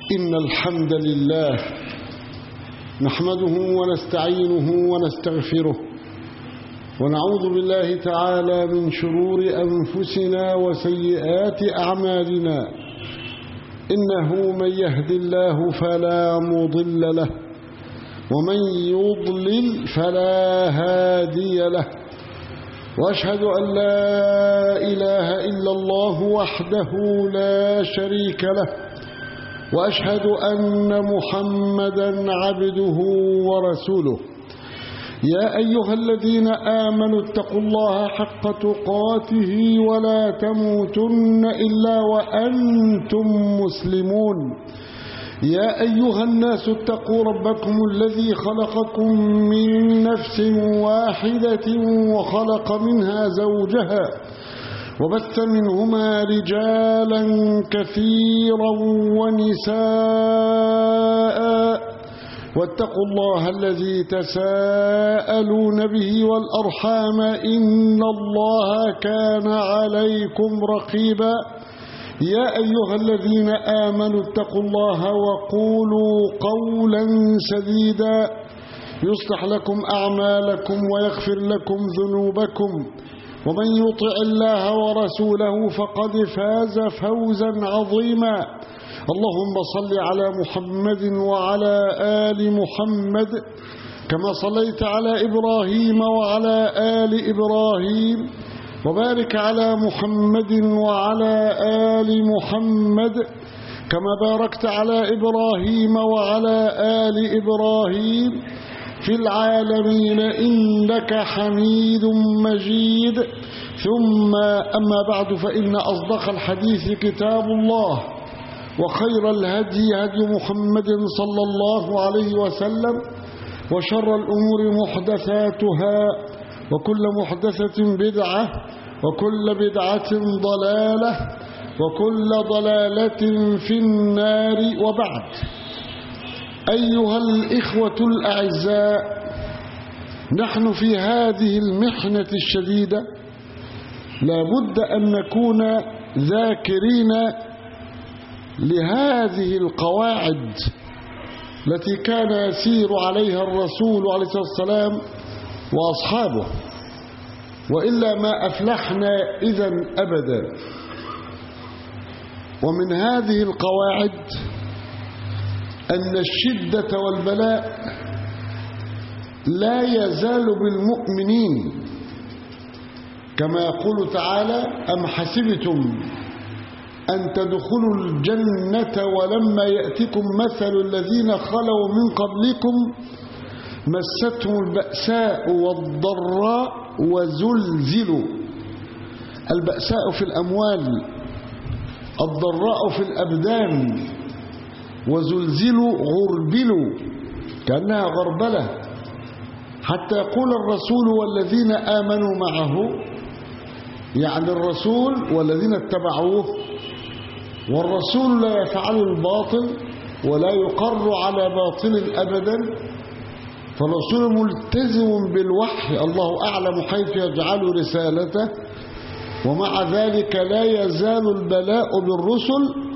إن الحمد لله نحمده ونستعينه ونستغفره ونعوذ بالله تعالى من شرور أنفسنا وسيئات أعمالنا إنه من يهد الله فلا مضل له ومن يضلل فلا هادي له وأشهد أن لا إله إلا الله وحده لا شريك له وأشهد أن محمدا عبده ورسوله يا أيها الذين آمنوا اتقوا الله حق تقاته ولا تموتن إلا وأنتم مسلمون يا أيها الناس اتقوا ربكم الذي خلقكم من نفس واحدة وخلق منها زوجها وبث منهما رجالا كثيرا ونساء واتقوا الله الذي تساءلون به والأرحام إن الله كان عليكم رقيبا يا أيها الذين آمنوا اتقوا الله وقولوا قولا سديدا يصلح لكم أعمالكم ويغفر لكم ذنوبكم ومن يطع الله ورسوله فقد فاز فوزا عظيما اللهم صل على محمد وعلى آل محمد كما صليت على إبراهيم وعلى آل إبراهيم وبارك على محمد وعلى آل محمد كما باركت على إبراهيم وعلى آل إبراهيم في العالمين إنك حميد مجيد ثم أما بعد فإن أصدق الحديث كتاب الله وخير الهدي هدي محمد صلى الله عليه وسلم وشر الأمور محدثاتها وكل محدثة بدعة وكل بدعة ضلالة وكل ضلالة في النار وبعد أيها الإخوة الأعزاء نحن في هذه المحنة الشديدة لابد أن نكون ذاكرين لهذه القواعد التي كان يسير عليها الرسول عليه الصلاة والسلام وأصحابه وإلا ما أفلحنا إذا أبدا ومن هذه القواعد أن الشدة والبلاء لا يزال بالمؤمنين كما يقول تعالى أم حسبتم أن تدخلوا الجنة ولما يأتكم مثل الذين خلوا من قبلكم مستهم البأساء والضراء وزلزلوا البأساء في الأموال الضراء في الأبدان وزلزلوا غربلوا كأنها غربلة حتى يقول الرسول والذين آمنوا معه يعني الرسول والذين اتبعوه والرسول لا يفعل الباطل ولا يقر على باطل أبدا فالرسول ملتزم بالوحي الله أعلم حيث يجعل رسالته ومع ذلك لا يزال البلاء بالرسل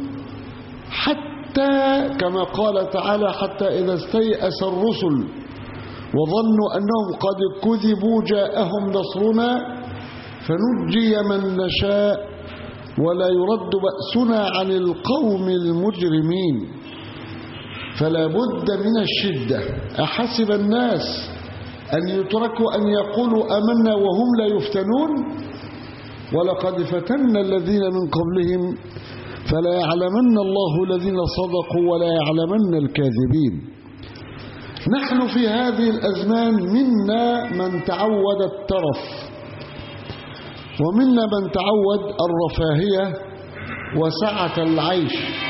حتى كما قال تعالى حتى إذا استيأس الرسل وظنوا أنهم قد كذبوا جاءهم نصرنا فنجي من نشاء ولا يرد بأسنا عن القوم المجرمين فلا بد من الشدة أحسب الناس أن يتركوا أن يقولوا أمنا وهم لا يفتنون ولقد فتنا الذين من قبلهم فلا يعلمن الله الذين صدقوا ولا يعلمن الكاذبين نحن في هذه الأزمان منا من تعود الترف ومنا من تعود الرفاهية وسعة العيش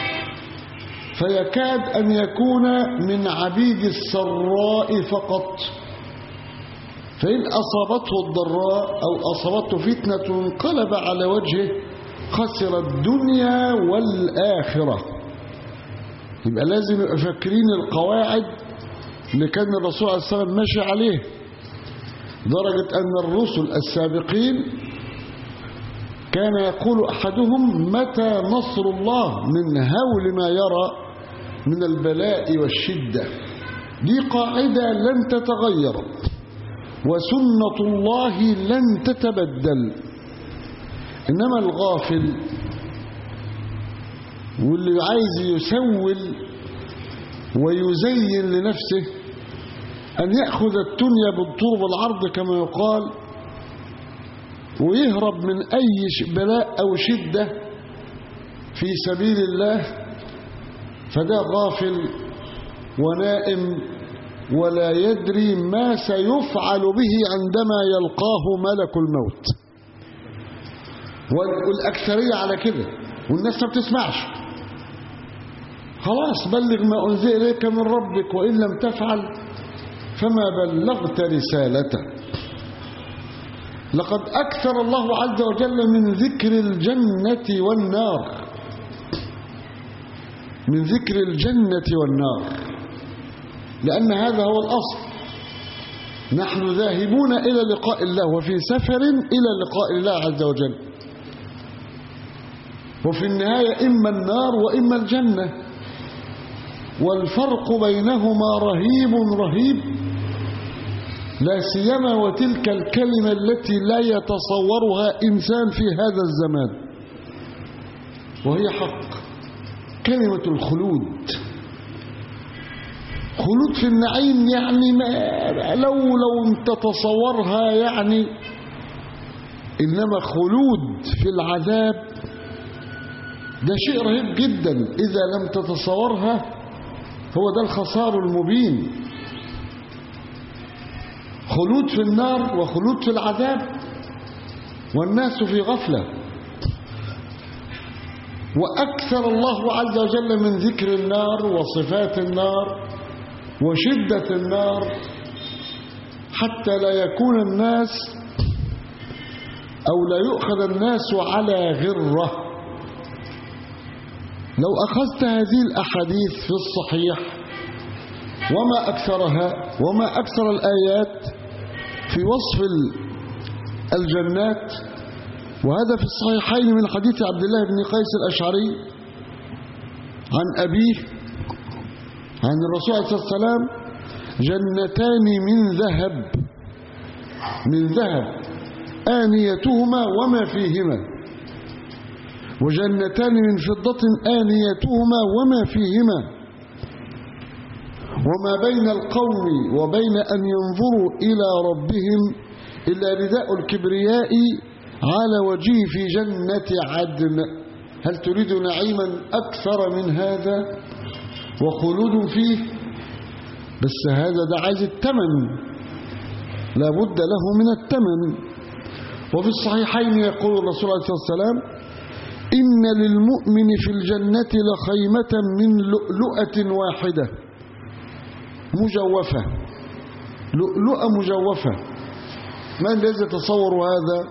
فيكاد أن يكون من عبيد السراء فقط فإن أصابته الضراء أو أصابته فتنة انقلب على وجهه خسر الدنيا والآخرة يبقى لازم يبقى فاكرين القواعد اللي كان الرسول عليه الصلاة والسلام ماشي عليه درجة أن الرسل السابقين كان يقول أحدهم متى نصر الله من هول ما يرى من البلاء والشدة دي قاعدة لن تتغير وسنة الله لن تتبدل إنما الغافل واللي عايز يسول ويزين لنفسه أن يأخذ الدنيا بالطول والعرض كما يقال ويهرب من أي بلاء أو شدة في سبيل الله فده غافل ونائم ولا يدري ما سيفعل به عندما يلقاه ملك الموت والأكثرية على كده والناس ما بتسمعش خلاص بلغ ما أنزل إليك من ربك وإن لم تفعل فما بلغت رسالته لقد أكثر الله عز وجل من ذكر الجنة والنار من ذكر الجنة والنار لأن هذا هو الأصل نحن ذاهبون إلى لقاء الله وفي سفر إلى لقاء الله عز وجل وفي النهاية إما النار وإما الجنة والفرق بينهما رهيب رهيب لا سيما وتلك الكلمة التي لا يتصورها إنسان في هذا الزمان وهي حق كلمة الخلود خلود في النعيم يعني ما لو لو تتصورها يعني إنما خلود في العذاب ده شيء رهيب جدا إذا لم تتصورها هو ده الخسار المبين خلود في النار وخلود في العذاب والناس في غفلة وأكثر الله عز وجل من ذكر النار وصفات النار وشدة النار حتى لا يكون الناس أو لا يؤخذ الناس على غرة لو أخذت هذه الأحاديث في الصحيح وما أكثرها وما أكثر الآيات في وصف الجنات وهذا في الصحيحين من حديث عبد الله بن قيس الأشعري عن أبيه عن الرسول عليه الصلاة والسلام جنتان من ذهب من ذهب آنيتهما وما فيهما وجنتان من فضة آنيتهما وما فيهما وما بين القوم وبين أن ينظروا إلى ربهم إلا رداء الكبرياء على وجهه في جنة عدن هل تريد نعيما أكثر من هذا وخلود فيه بس هذا ده عايز التمن لابد له من التمن وفي الصحيحين يقول الرسول عليه الصلاة والسلام إن للمؤمن في الجنة لخيمة من لؤلؤة واحدة مجوفة لؤلؤة مجوفة ما الذي يتصور هذا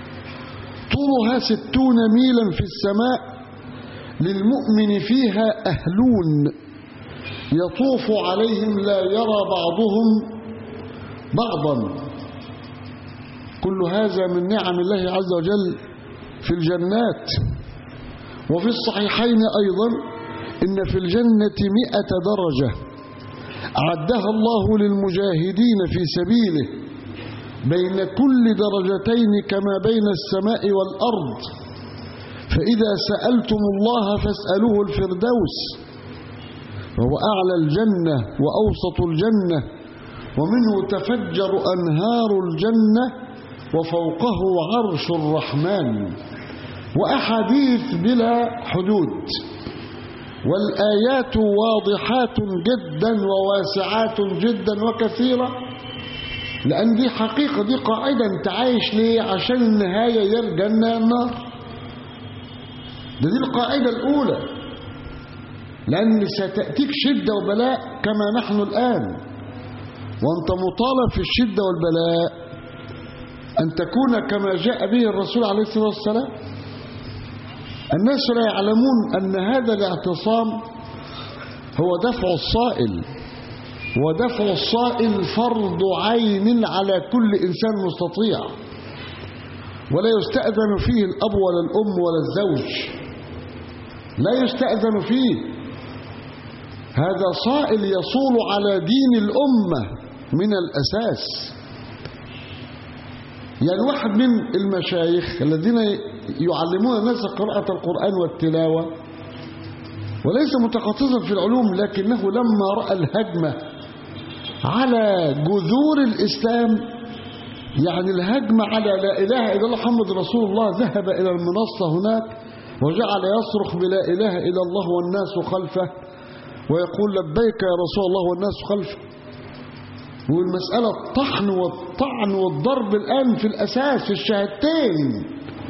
طولها ستون ميلا في السماء للمؤمن فيها أهلون يطوف عليهم لا يرى بعضهم بعضا كل هذا من نعم الله عز وجل في الجنات وفي الصحيحين أيضا إن في الجنة مئة درجة أعدها الله للمجاهدين في سبيله بين كل درجتين كما بين السماء والأرض فإذا سألتم الله فاسألوه الفردوس وهو أعلى الجنة وأوسط الجنة ومنه تفجر أنهار الجنة وفوقه عرش الرحمن وأحاديث بلا حدود والآيات واضحات جدا وواسعات جدا وكثيرة لأن دي حقيقة دي قاعدة أنت عايش ليه عشان النهاية يا الجنة يا النار ده دي القاعدة الأولى لأن ستأتيك شدة وبلاء كما نحن الآن وأنت مطالب في الشدة والبلاء أن تكون كما جاء به الرسول عليه الصلاة والسلام الناس لا يعلمون أن هذا الاعتصام هو دفع الصائل ودفع الصائل فرض عين على كل إنسان مستطيع ولا يستأذن فيه الأب ولا الأم ولا الزوج لا يستأذن فيه هذا صائل يصول على دين الأمة من الأساس يعني واحد من المشايخ الذين يعلمون الناس قراءة القرآن والتلاوة وليس متخصصا في العلوم لكنه لما رأى الهجمة على جذور الإسلام يعني الهجمة على لا إله إلا الله محمد رسول الله ذهب إلى المنصة هناك وجعل يصرخ بلا إله إلا الله والناس خلفه ويقول لبيك يا رسول الله والناس خلفه والمسألة الطحن والطعن والضرب الآن في الأساس في الشهادتين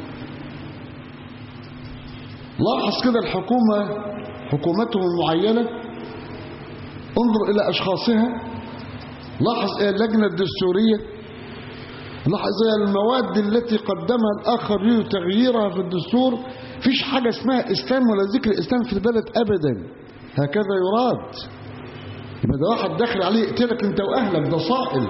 لاحظ كده الحكومة حكومتهم المعينة انظر إلى أشخاصها لاحظ اللجنة الدستورية لاحظ المواد التي قدمها الآخر يريد تغييرها في الدستور فيش حاجة اسمها إسلام ولا ذكر إسلام في البلد أبدا هكذا يراد يبقى ده واحد داخل عليه يقتلك انت واهلك ده صائل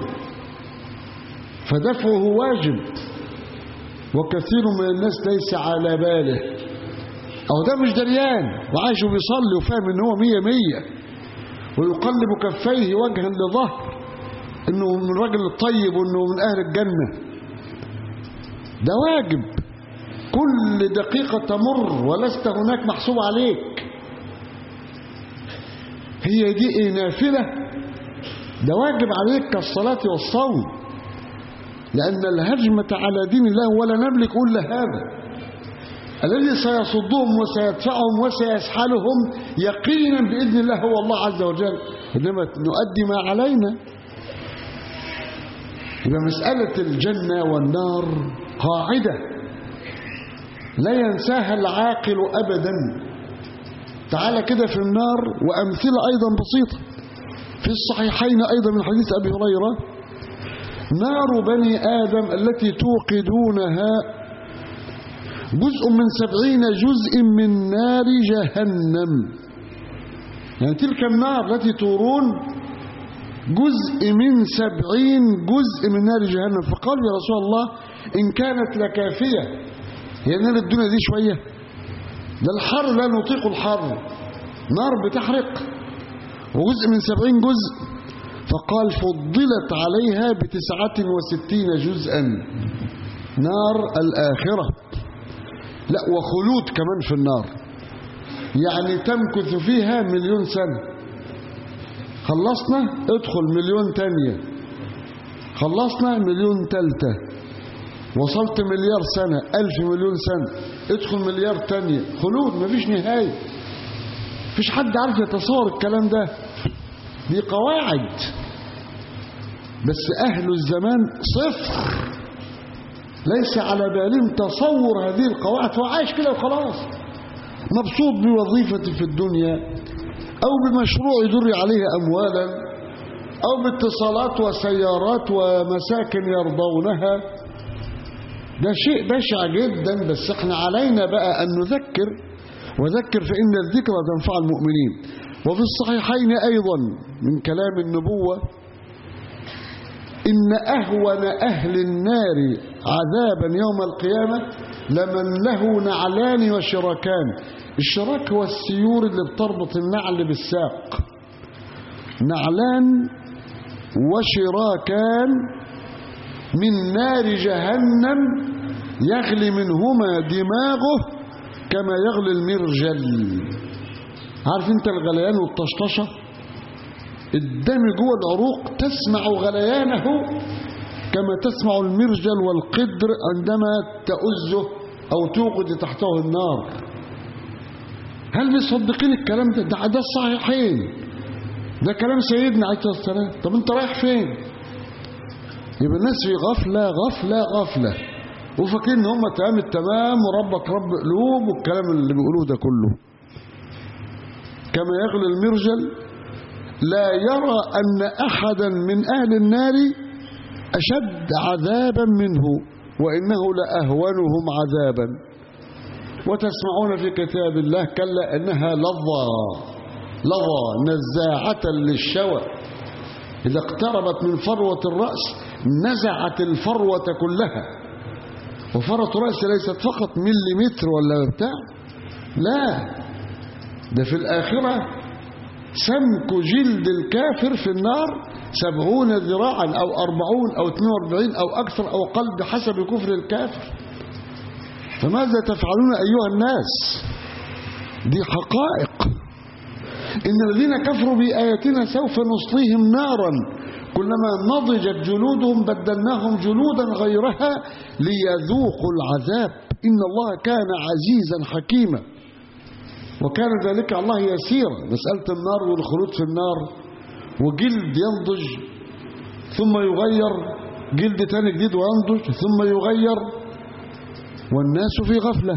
فدفعه واجب وكثير من الناس ليس على باله او ده مش دريان وعايش وبيصلي وفاهم ان هو مية مية ويقلب كفيه وجها لظهر انه من الراجل الطيب وانه من اهل الجنة ده واجب كل دقيقة تمر ولست هناك محسوب عليك هي دي ايه نافلة ده واجب عليك كالصلاة والصوم لأن الهجمة على دين الله ولا نملك إلا هذا الذي سيصدهم وسيدفعهم وسيسحلهم يقينا بإذن الله هو الله عز وجل إنما نؤدي ما علينا يبقى مسألة الجنة والنار قاعدة لا ينساها العاقل أبدا تعالى كده في النار وأمثلة أيضا بسيطة في الصحيحين أيضا من حديث أبي هريرة نار بني آدم التي توقدونها جزء من سبعين جزء من نار جهنم يعني تلك النار التي تورون جزء من سبعين جزء من نار جهنم فقال يا رسول الله إن كانت لكافية هي نار الدنيا دي شوية ده الحر لا نطيق الحر نار بتحرق وجزء من سبعين جزء فقال فضلت عليها بتسعة وستين جزءا نار الآخرة لا وخلود كمان في النار يعني تمكث فيها مليون سنة خلصنا ادخل مليون تانية خلصنا مليون تالتة وصلت مليار سنة ألف مليون سنة ادخل مليار تانية خلود مفيش نهاية مفيش حد عارف يتصور الكلام ده دي قواعد بس أهل الزمان صفر ليس على بالهم تصور هذه القواعد فهو عايش كده وخلاص مبسوط بوظيفة في الدنيا أو بمشروع يدر عليه أموالا أو باتصالات وسيارات ومساكن يرضونها ده شيء بشع جدا بس احنا علينا بقى أن نذكر وذكر فإن الذكرى تنفع المؤمنين وفي الصحيحين أيضا من كلام النبوة إن أهون أهل النار عذابا يوم القيامة لمن له نعلان وشراكان الشراك هو السيور اللي بتربط النعل بالساق نعلان وشراكان من نار جهنم يغلي منهما دماغه كما يغلي المرجل عارف انت الغليان والطشطشه الدم جوه العروق تسمع غليانه كما تسمع المرجل والقدر عندما تؤزه أو توقد تحته النار هل مصدقين الكلام ده ده ده الصحيحين ده كلام سيدنا عليه الصلاة والسلام طب انت رايح فين يبقى الناس في غفلة غفلة غفلة وفاكرين ان هم تمام التمام وربك رب قلوب والكلام اللي بيقولوه ده كله كما يغلي المرجل لا يرى أن أحدا من أهل النار أشد عذابا منه وإنه لأهونهم عذابا وتسمعون في كتاب الله كلا أنها لظى لظى نزاعة للشوى إذا اقتربت من فروة الرأس نزعت الفروة كلها وفروة الرأس ليست فقط مليمتر ولا بتاع لا ده في الآخرة سمك جلد الكافر في النار سبعون ذراعا أو أربعون أو اثنين واربعين أو أكثر أو أقل بحسب كفر الكافر فماذا تفعلون أيها الناس دي حقائق إن الذين كفروا بآياتنا سوف نصليهم نارا كلما نضجت جلودهم بدلناهم جلودا غيرها ليذوقوا العذاب إن الله كان عزيزا حكيما وكان ذلك الله يسيرا مسألة النار والخلود في النار وجلد ينضج ثم يغير جلد تاني جديد وينضج ثم يغير والناس في غفلة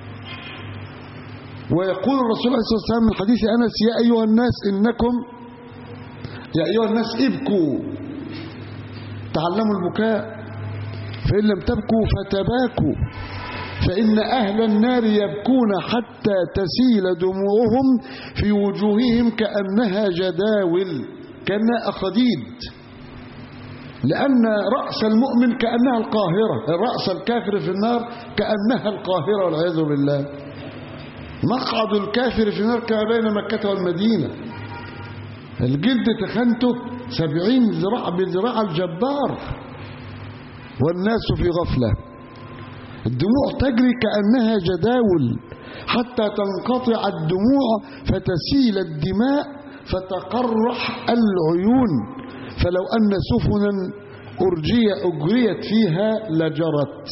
ويقول الرسول عليه الصلاة والسلام من حديث أنس يا أيها الناس إنكم يا أيها الناس ابكوا تعلموا البكاء فإن لم تبكوا فتباكوا فإن أهل النار يبكون حتى تسيل دموعهم في وجوههم كأنها جداول كأنها أخديد لأن رأس المؤمن كأنها القاهرة رأس الكافر في النار كأنها القاهرة والعياذ بالله مقعد الكافر في النار كما بين مكة والمدينة الجلد تخنته سبعين ذراع بذراع الجبار والناس في غفلة الدموع تجري كأنها جداول حتى تنقطع الدموع فتسيل الدماء فتقرح العيون فلو أن سفنا أرجي أجريت فيها لجرت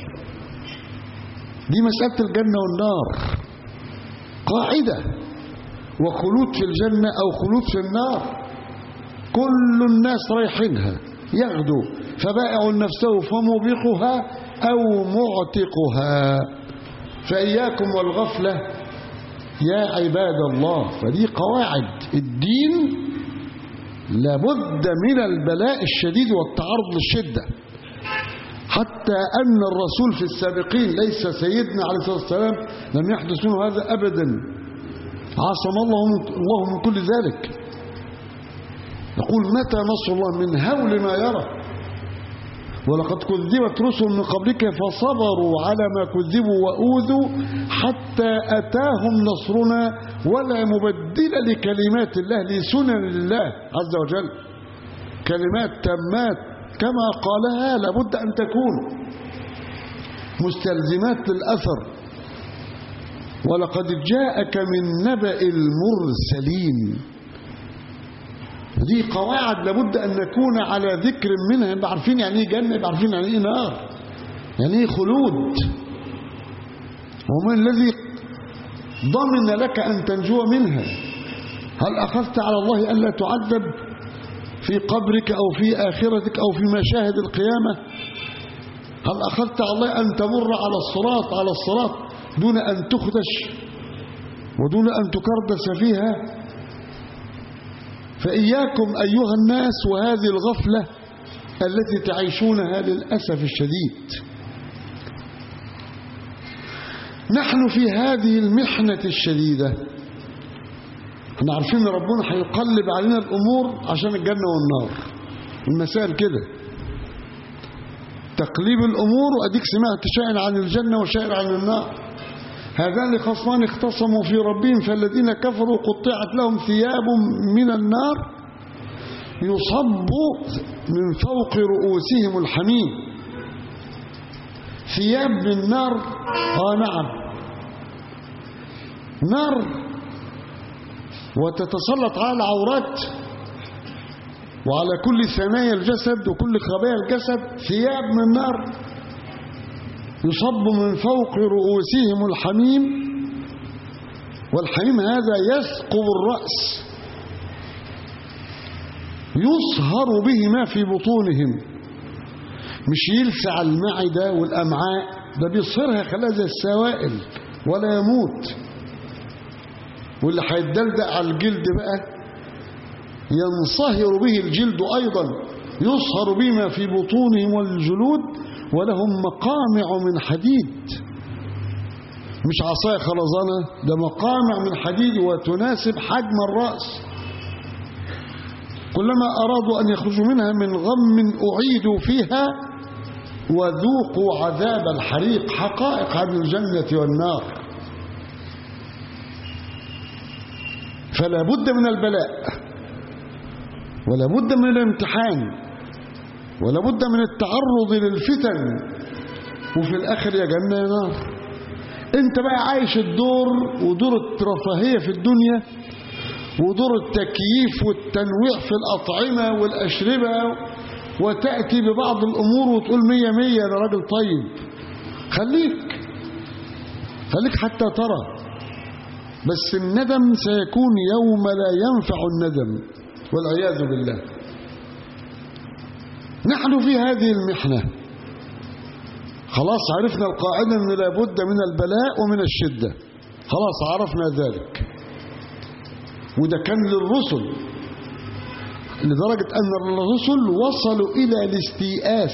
دي مسألة الجنة والنار قاعدة وخلود في الجنة أو خلود في النار كل الناس رايحينها يغدو فبائع نفسه فموبقها أو معتقها فإياكم والغفلة يا عباد الله فدي قواعد الدين لابد من البلاء الشديد والتعرض للشدة حتى أن الرسول في السابقين ليس سيدنا عليه الصلاة والسلام لم يحدث منه هذا أبدا عصم الله الله من كل ذلك يقول متى نصر الله من هول ما يرى ولقد كذبت رسل من قبلك فصبروا على ما كذبوا وأوذوا حتى أتاهم نصرنا ولا مبدل لكلمات الله لسنن الله عز وجل كلمات تامات كما قالها لابد أن تكون مستلزمات للأثر ولقد جاءك من نبأ المرسلين دي قواعد لابد أن نكون على ذكر منها يبقى عارفين يعني ايه جنة يبقى عارفين يعني ايه نار يعني ايه خلود ومن الذي ضمن لك أن تنجو منها هل أخذت على الله ألا تعذب في قبرك أو في آخرتك أو في مشاهد القيامة هل أخذت على الله أن تمر على الصراط على الصراط دون أن تخدش ودون أن تكردس فيها فإياكم أيها الناس وهذه الغفلة التي تعيشونها للأسف الشديد نحن في هذه المحنة الشديدة احنا عارفين ان ربنا هيقلب علينا الأمور عشان الجنة والنار المسائل كده تقليب الأمور وأديك سمعت شائر عن الجنة وشائر عن النار هذان خصمان اختصموا في ربهم فالذين كفروا قطعت لهم ثياب من النار يصب من فوق رؤوسهم الحميم ثياب من نار اه نعم نار وتتسلط على العورات وعلى كل ثنايا الجسد وكل خبايا الجسد ثياب من نار يصب من فوق رؤوسهم الحميم والحميم هذا يثقب الرأس يصهر به ما في بطونهم مش يلسع المعدة والأمعاء ده بيصهرها خلاها زي السوائل ولا يموت واللي هيتدلدق على الجلد بقى ينصهر به الجلد أيضا يصهر بما في بطونهم والجلود ولهم مقامع من حديد مش عصاية خرزانة ده مقامع من حديد وتناسب حجم الرأس كلما أرادوا أن يخرجوا منها من غم أعيدوا فيها وذوقوا عذاب الحريق حقائق عن الجنة والنار فلا بد من البلاء ولا بد من الامتحان ولا بد من التعرض للفتن وفي الآخر يا جنة يا نار انت بقى عايش الدور ودور الرفاهية في الدنيا ودور التكييف والتنويع في الأطعمة والأشربة وتأتي ببعض الأمور وتقول مية مية أنا راجل طيب خليك خليك حتى ترى بس الندم سيكون يوم لا ينفع الندم والعياذ بالله نحن في هذه المحنة خلاص عرفنا القاعدة أن لابد من البلاء ومن الشدة خلاص عرفنا ذلك وده كان للرسل لدرجة أن الرسل وصلوا إلى الاستيئاس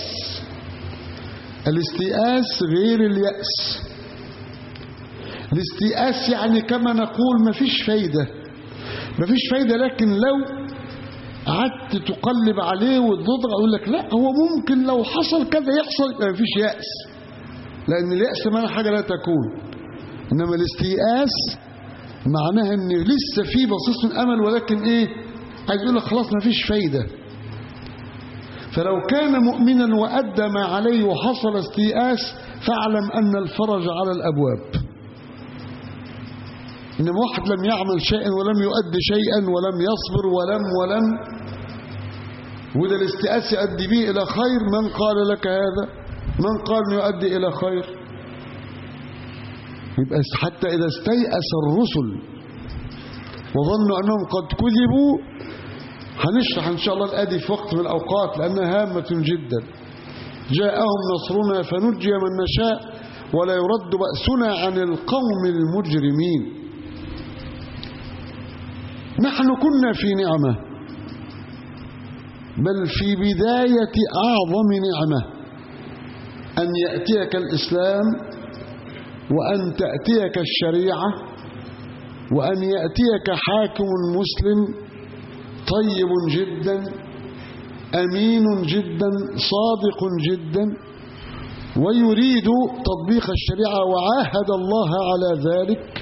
الاستيئاس غير اليأس الاستيئاس يعني كما نقول ما فيش فايدة ما فيش فايدة لكن لو قعدت تقلب عليه وتضغط أقول لك لا هو ممكن لو حصل كذا يحصل يبقى ما فيش يأس لأن اليأس معنى حاجة لا تكون إنما الاستيئاس معناها إن لسه في بصيص من أمل ولكن إيه عايز يقول لك خلاص ما فيش فايدة فلو كان مؤمنا وأدى ما عليه وحصل استيئاس فاعلم أن الفرج على الأبواب إنما واحد لم يعمل شيئا ولم يؤدي شيئا ولم يصبر ولم ولم وده الاستئاس يؤدي به إلى خير من قال لك هذا من قال أنه يؤدي إلى خير يبقى حتى إذا استيأس الرسل وظنوا أنهم قد كذبوا هنشرح إن شاء الله الآدي في وقت من الأوقات لأنها هامة جدا جاءهم نصرنا فنجي من نشاء ولا يرد بأسنا عن القوم المجرمين نحن كنا في نعمة بل في بداية أعظم نعمة أن يأتيك الإسلام وأن تأتيك الشريعة وأن يأتيك حاكم مسلم طيب جدا أمين جدا صادق جدا ويريد تطبيق الشريعة وعاهد الله على ذلك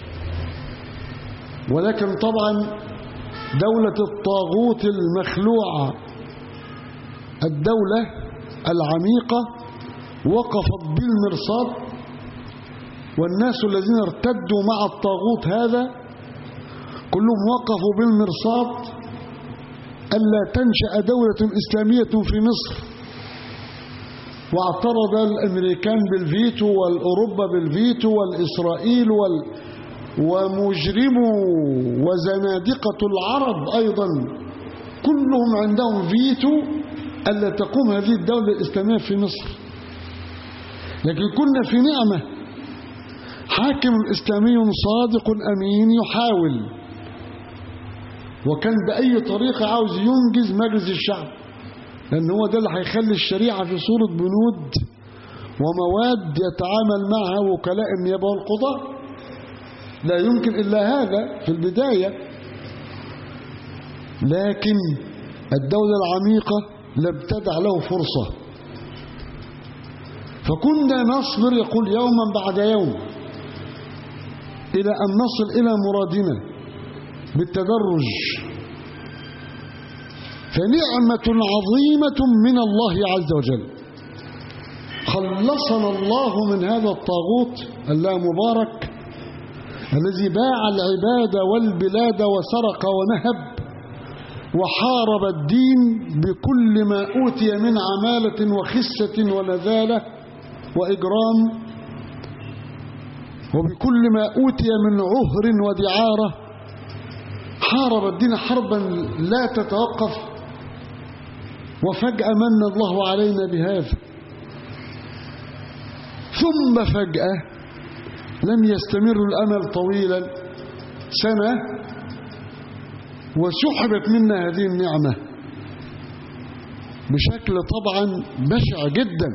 ولكن طبعا دولة الطاغوت المخلوعة الدولة العميقة وقفت بالمرصاد والناس الذين ارتدوا مع الطاغوت هذا كلهم وقفوا بالمرصاد ألا تنشأ دولة إسلامية في مصر واعترض الأمريكان بالفيتو والأوروبا بالفيتو والإسرائيل وال ومجرموا وزنادقة العرب أيضا كلهم عندهم فيتو ألا تقوم هذه الدولة الإسلامية في مصر لكن كنا في نعمة حاكم إسلامي صادق أمين يحاول وكان بأي طريقة عاوز ينجز مجلس الشعب لأن هو ده اللي هيخلي الشريعة في صورة بنود ومواد يتعامل معها وكلاء النيابة والقضاء لا يمكن إلا هذا في البداية لكن الدولة العميقة لم تدع له فرصة فكنا نصبر يقول يوما بعد يوم إلى أن نصل إلى مرادنا بالتدرج فنعمة عظيمة من الله عز وجل خلصنا الله من هذا الطاغوت اللامبارك الذي باع العباد والبلاد وسرق ونهب وحارب الدين بكل ما أوتي من عمالة وخسة ونذالة وإجرام وبكل ما أوتي من عهر ودعارة حارب الدين حربا لا تتوقف وفجأة من الله علينا بهذا ثم فجأة لم يستمر الأمل طويلا سنة وسحبت منا هذه النعمة بشكل طبعا بشع جدا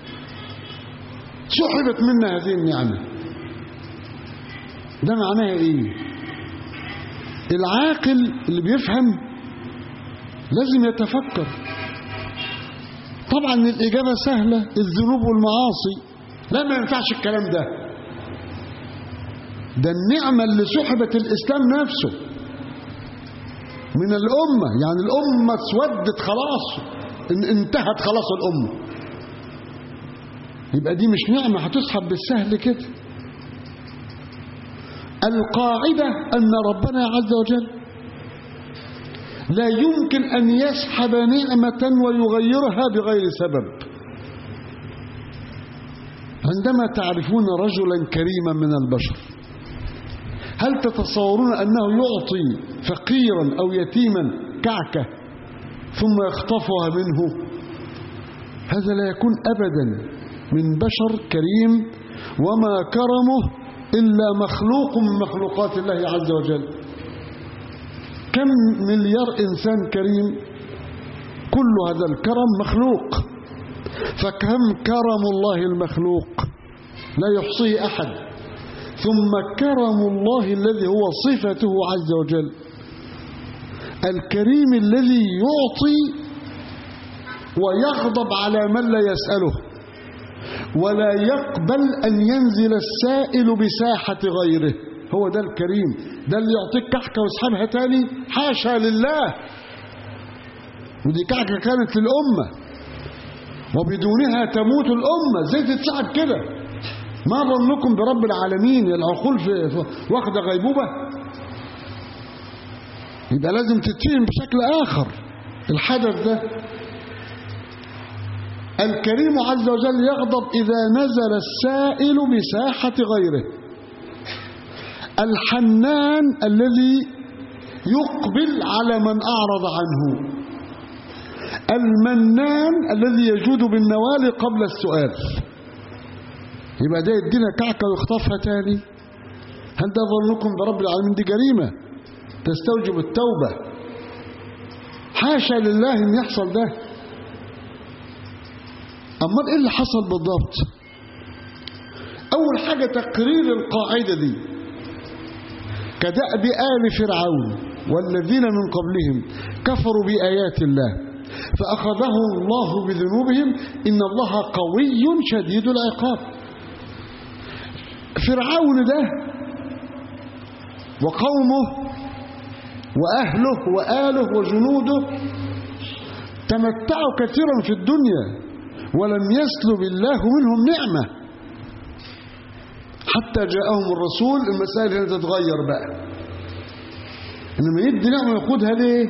سحبت منا هذه النعمة ده معناها ايه العاقل اللي بيفهم لازم يتفكر طبعا الإجابة سهلة الذنوب والمعاصي لا ما ينفعش الكلام ده ده النعمة اللي سحبت الإسلام نفسه من الأمة يعني الأمة اسودت خلاص ان- انتهت خلاص الأمة يبقى دي مش نعمة هتسحب بالسهل كده القاعدة أن ربنا عز وجل لا يمكن أن يسحب نعمة ويغيرها بغير سبب عندما تعرفون رجلا كريما من البشر هل تتصورون أنه يعطي فقيرا أو يتيما كعكة ثم يخطفها منه هذا لا يكون أبدا من بشر كريم وما كرمه إلا مخلوق من مخلوقات الله عز وجل كم مليار إنسان كريم كل هذا الكرم مخلوق فكم كرم الله المخلوق لا يحصيه أحد ثم كرم الله الذي هو صفته عز وجل الكريم الذي يعطي ويغضب على من لا يسأله ولا يقبل أن ينزل السائل بساحة غيره هو ده الكريم ده اللي يعطيك كحكة ويسحبها تاني حاشا لله ودي كحكة كانت للأمة وبدونها تموت الأمة زي تتسحب كده ما ظنكم برب العالمين العقول في في- واخدة غيبوبة يبقى لازم تتفهم بشكل آخر الحدث ده الكريم عز وجل يغضب إذا نزل السائل بساحة غيره الحنان الذي يقبل على من أعرض عنه المنان الذي يجود بالنوال قبل السؤال يبقى ده يدينا كعكة ويخطفها تاني هل ده ظنكم برب العالمين دي جريمة تستوجب التوبة حاشا لله ان يحصل ده أمال إيه اللي حصل بالضبط أول حاجة تقرير القاعدة دي كدأب آل فرعون والذين من قبلهم كفروا بآيات الله فأخذهم الله بذنوبهم إن الله قوي شديد العقاب فرعون ده وقومه وأهله وآله وجنوده تمتعوا كثيرا في الدنيا ولم يسلب الله منهم نعمة حتى جاءهم الرسول المسائل هنا تتغير بقى إنما يدي نعمة ياخدها ليه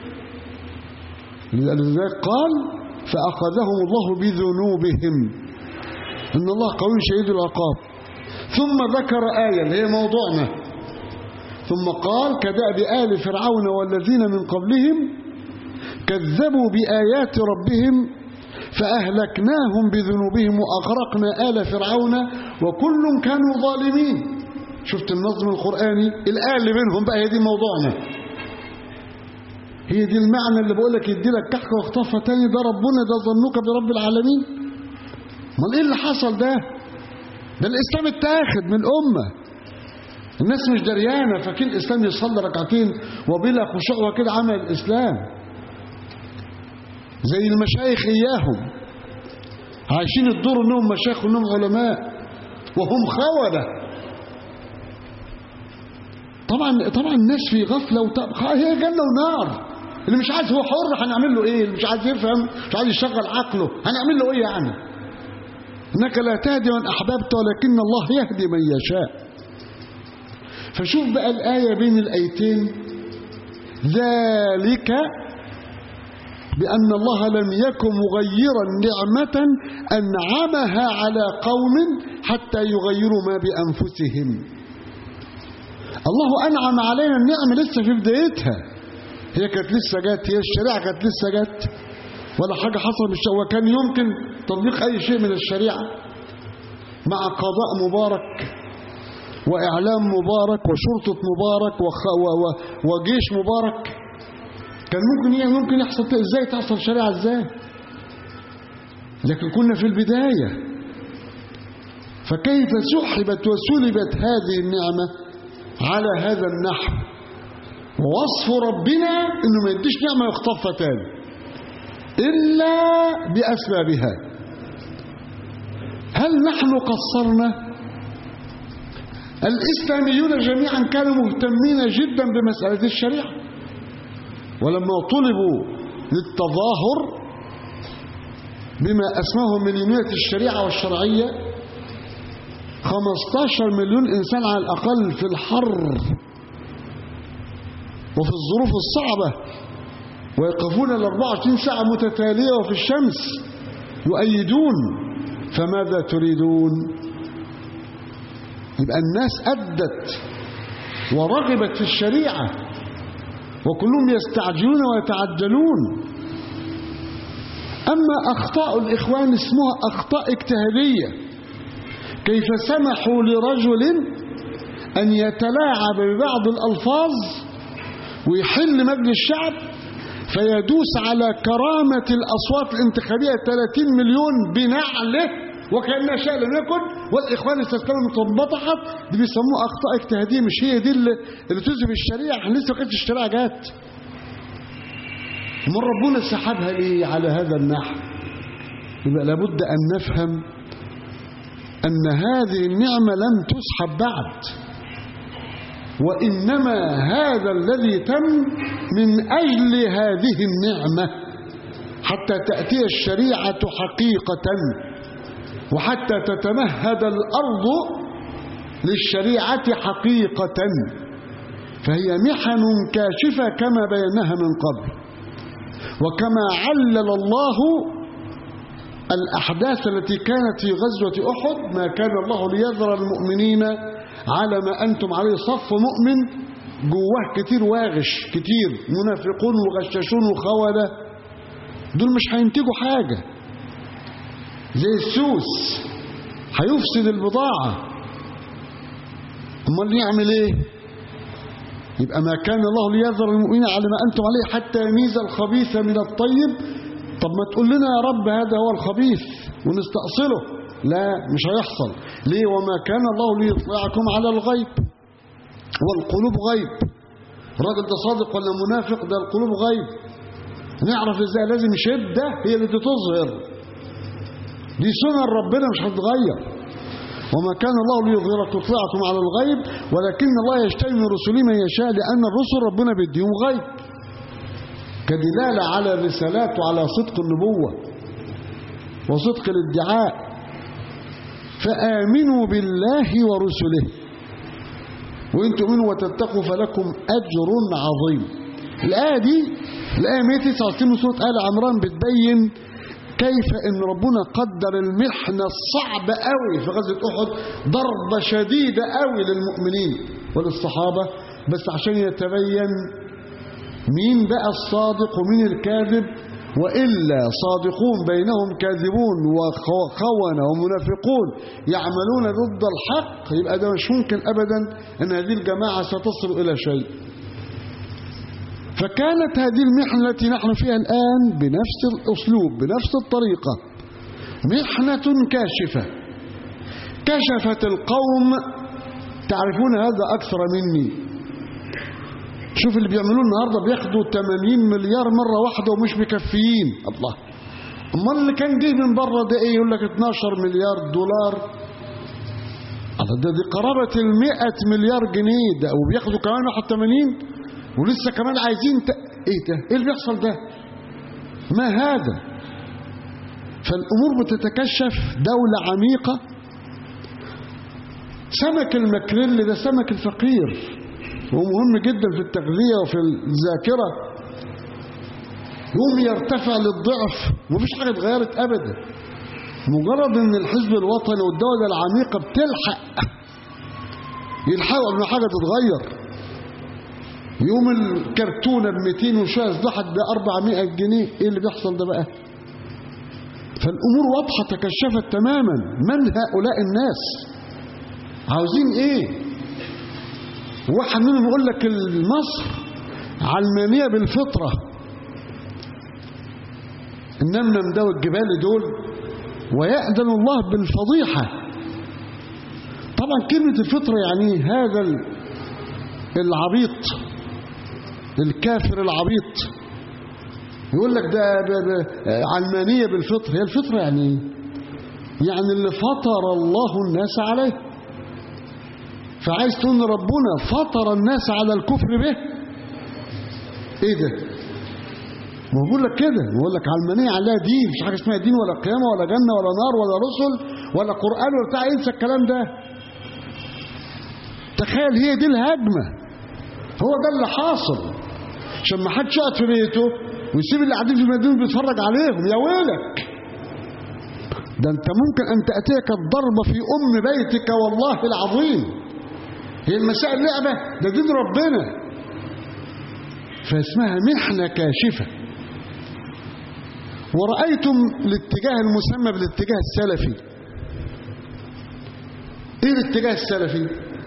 لذلك قال فأخذهم الله بذنوبهم إن الله قوي شديد العقاب ثم ذكر آية اللي هي موضوعنا ثم قال كدأب آل فرعون والذين من قبلهم كذبوا بآيات ربهم فأهلكناهم بذنوبهم وأغرقنا آل فرعون وكل كانوا ظالمين شفت النظم القرآني الآية اللي بينهم بقى هي دي موضوعنا هي دي المعنى اللي بقول لك يدي لك كحكة واخطفها تاني ده ربنا ده ظنك برب العالمين امال ايه اللي حصل ده ده الإسلام اتاخد من الأمة الناس مش دريانة فاكرين الإسلام يصلي ركعتين وبلا خشوع وكده عمل الإسلام زي المشايخ إياهم عايشين الدور انهم مشايخ وانهم علماء وهم خونة طبعا طبعا الناس في غفلة وتبقى هي جنة ونار اللي مش عايز هو حر هنعمل له ايه اللي مش عايز يفهم مش عايز يشغل عقله هنعمل له ايه يعني انك لا تهدي من احببت ولكن الله يهدي من يشاء فشوف بقى الآية بين الآيتين ذلك بأن الله لم يكن مغيرا نعمة أنعمها على قوم حتى يغيروا ما بأنفسهم الله أنعم علينا النعمة لسه في بدايتها هي كانت لسه جت هي الشريعة كانت لسه جت ولا حاجة حصل بالشريعة وكان يمكن تطبيق أي شيء من الشريعة مع قضاء مبارك وإعلام مبارك وشرطة مبارك وخ... و... و... وجيش مبارك كان ممكن يعني ممكن يحصل ازاي تحصل شريعة ازاي لكن كنا في البداية فكيف سحبت وسلبت هذه النعمة على هذا النحو ووصف ربنا انه ما يديش نعمة يخطفها تاني إلا بأسبابها هل نحن قصرنا الإسلاميون جميعا كانوا مهتمين جدا بمسألة الشريعة ولما طلبوا للتظاهر بما أسماه مليونية الشريعة والشرعية 15 مليون إنسان على الأقل في الحر وفي الظروف الصعبة ويقفون ال 24 ساعة متتالية وفي الشمس يؤيدون فماذا تريدون يبقى الناس أدت ورغبت في الشريعة وكلهم يستعجلون ويتعجلون أما أخطاء الإخوان اسمها أخطاء اجتهادية كيف سمحوا لرجل أن يتلاعب ببعض الألفاظ ويحل مجلس الشعب فيدوس على كرامة الأصوات الانتخابية 30 مليون بنعله وكأنها شيء لم يكن والإخوان استسلموا تنبطحت دي بيسموها أخطاء اجتهادية مش هي دي اللي, اللي تذهب الشريعة احنا لسه ما كانتش الشريعة جت من ربنا سحبها ليه على هذا النحو يبقى لابد أن نفهم أن هذه النعمة لم تسحب بعد وإنما هذا الذي تم من أجل هذه النعمة حتى تأتي الشريعة حقيقة وحتى تتمهد الأرض للشريعة حقيقة فهي محن كاشفة كما بيناها من قبل وكما علل الله الأحداث التي كانت في غزوة أحد ما كان الله ليذر المؤمنين على ما أنتم عليه صف مؤمن جواه كتير واغش كتير منافقون وغشاشون وخونة دول مش هينتجوا حاجة زي السوس هيفسد البضاعة امال يعمل ايه يبقى ما كان الله ليذر المؤمنين على ما أنتم عليه حتى يميز الخبيث من الطيب طب ما تقول لنا يا رب هذا هو الخبيث ونستأصله لا مش هيحصل ليه وما كان الله ليطلعكم على الغيب والقلوب غيب الراجل ده صادق ولا منافق ده القلوب غيب نعرف ازاي لازم شدة هي اللي تظهر دي سنن ربنا مش هتتغير وما كان الله ليظهر تطلعكم على الغيب ولكن الله يشتري من رسله من يشاء لأن الرسل ربنا بيديهم غيب كدلالة على الرسالات وعلى صدق النبوة وصدق الادعاء فآمنوا بالله ورسله وإن تؤمنوا وتتقوا فلكم أجر عظيم الآية دي الآية 169 من سورة آل عمران بتبين كيف ان ربنا قدر المحنة الصعبة قوي في غزوة أحد ضربة شديدة قوي للمؤمنين وللصحابة بس عشان يتبين مين بقى الصادق ومين الكاذب وإلا صادقون بينهم كاذبون وخونة ومنافقون يعملون ضد الحق يبقى ده مش ممكن أبدا أن هذه الجماعة ستصل إلى شيء فكانت هذه المحنة التي نحن فيها الآن بنفس الأسلوب بنفس الطريقة محنة كاشفة كشفت القوم تعرفون هذا أكثر مني شوف اللي بيعملوه النهاردة بياخدوا 80 مليار مرة واحدة ومش مكفيين الله امال اللي كان جه من بره ده ايه يقول لك 12 مليار دولار الله ده دي قرابة ال 100 مليار جنيه ده وبياخدوا كمان 81 ولسه كمان عايزين ت... ايه ده ايه اللي بيحصل ده ما هذا فالامور بتتكشف دولة عميقة سمك المكريل ده سمك الفقير وهو مهم جدا في التغذية وفي الذاكرة يوم يرتفع للضعف ومفيش حاجة اتغيرت أبدا مجرد ان الحزب الوطني والدولة العميقة بتلحق يلحقوا قبل ما حاجة تتغير يوم الكرتونة ب 200 وشوية اصبحت ب 400 جنيه ايه اللي بيحصل ده بقى فالامور واضحة تكشفت تماما من هؤلاء الناس عاوزين ايه واحد منهم يقول لك مصر علمانية بالفطرة النمنم ده والجبال دول ويأذن الله بالفضيحة طبعا كلمة الفطرة يعني هذا العبيط الكافر العبيط يقول لك ده علمانية بالفطر هي الفطرة يعني يعني اللي فطر الله الناس عليه فعايز تقول ربنا فطر الناس على الكفر به ايه ده ما هو بقول لك كده بقول لك علمانية عليها دين مش حاجة اسمها دين ولا قيامة ولا جنة ولا نار ولا رسل ولا قرآن ولا بتاع انسى الكلام ده تخيل هي دي الهجمة هو ده اللي حاصل عشان ما حدش يقعد في بيته ويسيب اللي قاعدين في المدينة بيتفرج عليهم يا ويلك ده انت ممكن ان تأتيك الضربة في ام بيتك والله العظيم هي المسائل لعبة ده دين ربنا فاسمها محنة كاشفة ورأيتم الاتجاه المسمى بالاتجاه السلفي ايه الاتجاه السلفي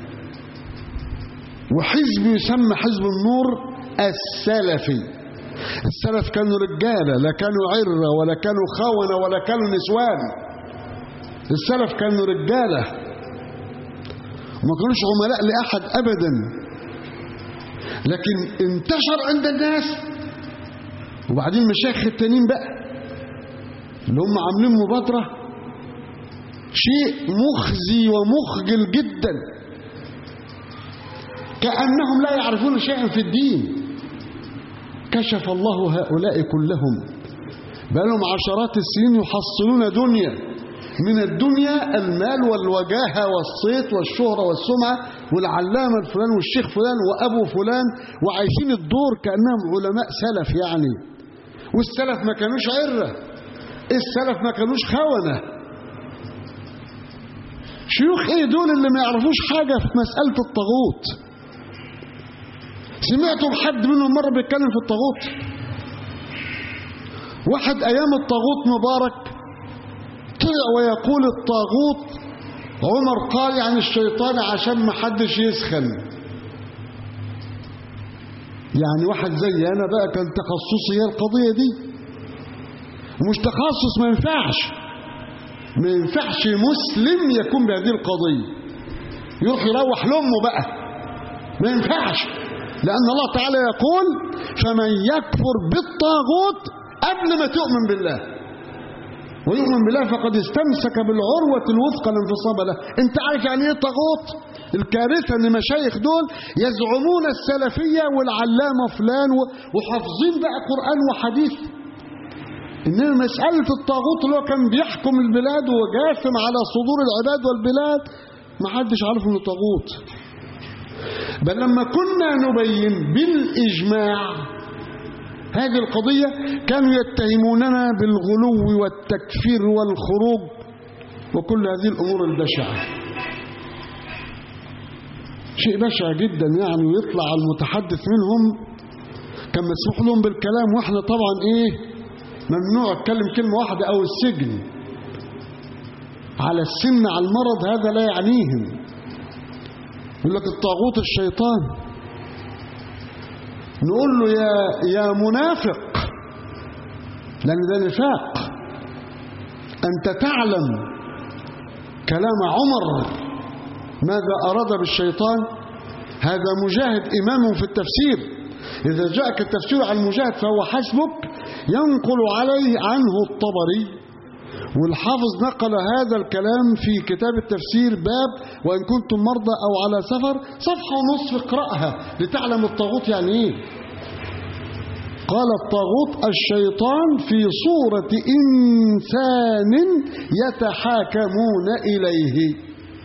وحزب يسمى حزب النور السلفي السلف كانوا رجالة لا كانوا عرة ولا كانوا خونة ولا كانوا نسوان السلف كانوا رجالة وما كانوش عملاء لأحد أبدا لكن انتشر عند الناس وبعدين المشايخ التانيين بقى اللي هم عاملين مبادرة شيء مخزي ومخجل جدا كأنهم لا يعرفون شيئا في الدين كشف الله هؤلاء كلهم بقالهم عشرات السنين يحصلون دنيا من الدنيا المال والوجاهة والصيت والشهرة والسمعة والعلامة الفلان والشيخ فلان وأبو فلان وعايشين الدور كأنهم علماء سلف يعني والسلف ما كانوش عرة السلف ما كانوش خونة شيوخ ايه دول اللي ما يعرفوش حاجة في مسألة الطاغوت سمعتم حد منهم مرة بيتكلم في الطاغوت واحد أيام الطاغوت مبارك طلع ويقول الطاغوت عمر قال يعني الشيطان عشان ما حدش يسخن يعني واحد زي أنا بقى كان تخصصي هي القضية دي ومش تخصص ما ينفعش ما ينفعش مسلم يكون بهذه القضية يروح يروح لأمه بقى ما ينفعش لأن الله تعالى يقول فمن يكفر بالطاغوت قبل ما تؤمن بالله ويؤمن بالله فقد استمسك بالعروة الوثقى الانفصام له انت عارف يعني ايه طاغوت الكارثة ان مشايخ دول يزعمون السلفية والعلامة فلان وحافظين بقى قرآن وحديث انما مسألة الطاغوت اللي هو كان بيحكم البلاد وجاثم على صدور العباد والبلاد ما حدش عارف انه طاغوت بل لما كنا نبين بالإجماع هذه القضية كانوا يتهموننا بالغلو والتكفير والخروج وكل هذه الأمور البشعة شيء بشع جدا يعني ويطلع المتحدث منهم كان مسموح لهم بالكلام واحنا طبعا ايه ممنوع اتكلم كلمة واحدة او السجن على السن على المرض هذا لا يعنيهم يقول لك الطاغوت الشيطان نقول له يا يا منافق لأن ده نفاق أنت تعلم كلام عمر ماذا أراد بالشيطان هذا مجاهد إمام في التفسير إذا جاءك التفسير عن المجاهد فهو حسبك ينقل عليه عنه الطبري والحافظ نقل هذا الكلام في كتاب التفسير باب وإن كنتم مرضى أو على سفر صفحة ونصف اقرأها لتعلم الطاغوت يعني إيه قال الطاغوت الشيطان في صورة إنسان يتحاكمون إليه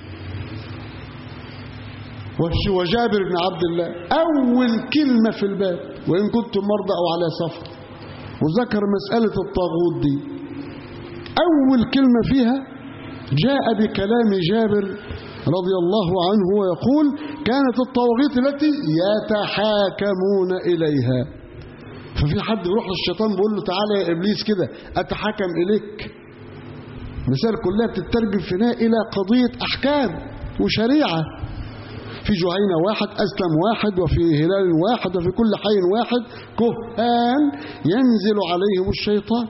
وجابر بن عبد الله أول كلمة في الباب وإن كنتم مرضى أو على سفر وذكر مسألة الطاغوت دي أول كلمة فيها جاء بكلام جابر رضي الله عنه ويقول كانت الطواغيت التي يتحاكمون إليها ففي حد يروح للشيطان بيقول له تعالى يا إبليس كده أتحاكم إليك مثال كلها بتترجم فينا إلى قضية أحكام وشريعة في جهينة واحد أسلم واحد وفي هلال واحد وفي كل حي واحد كهان ينزل عليهم الشيطان